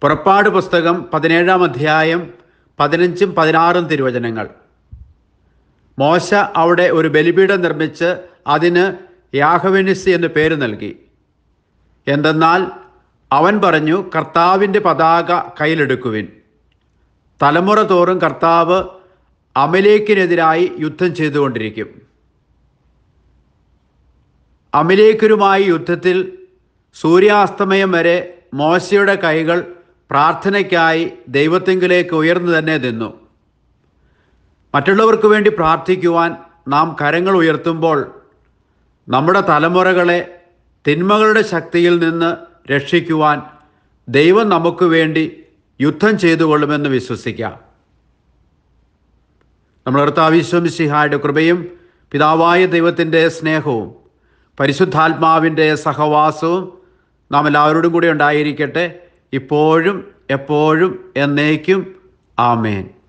പുറപ്പാട് പുസ്തകം പതിനേഴാം അധ്യായം പതിനഞ്ചും പതിനാറും തിരുവചനങ്ങൾ മോശ അവിടെ ഒരു ബലിപീഠം നിർമ്മിച്ച് അതിന് യാഹവനിസ് എന്ന് പേര് നൽകി എന്തെന്നാൽ അവൻ പറഞ്ഞു കർത്താവിൻ്റെ പതാക കയ്യിലെടുക്കുവിൻ തലമുറ തോറും കർത്താവ് അമലേക്കിനെതിരായി യുദ്ധം ചെയ്തുകൊണ്ടിരിക്കും അമലേക്കരുമായി യുദ്ധത്തിൽ സൂര്യാസ്തമയം വരെ മോശയുടെ കൈകൾ പ്രാർത്ഥനയ്ക്കായി ദൈവത്തെങ്കിലേക്ക് ഉയർന്നു തന്നെ നിന്നു മറ്റുള്ളവർക്ക് വേണ്ടി പ്രാർത്ഥിക്കുവാൻ നാം കരങ്ങൾ ഉയർത്തുമ്പോൾ നമ്മുടെ തലമുറകളെ തിന്മകളുടെ ശക്തിയിൽ നിന്ന് രക്ഷിക്കുവാൻ ദൈവം നമുക്ക് വേണ്ടി യുദ്ധം ചെയ്തു കൊള്ളുമെന്ന് വിശ്വസിക്കാം നമ്മൾ കർത്താവിശ്വമിസിഹായുടെ കൃപയും പിതാവായ ദൈവത്തിൻ്റെ സ്നേഹവും പരിശുദ്ധാത്മാവിൻ്റെ സഹവാസവും നാം എല്ലാവരോടും കൂടി ഉണ്ടായിരിക്കട്ടെ ഇപ്പോഴും എപ്പോഴും എന്നേക്കും ആമേൻ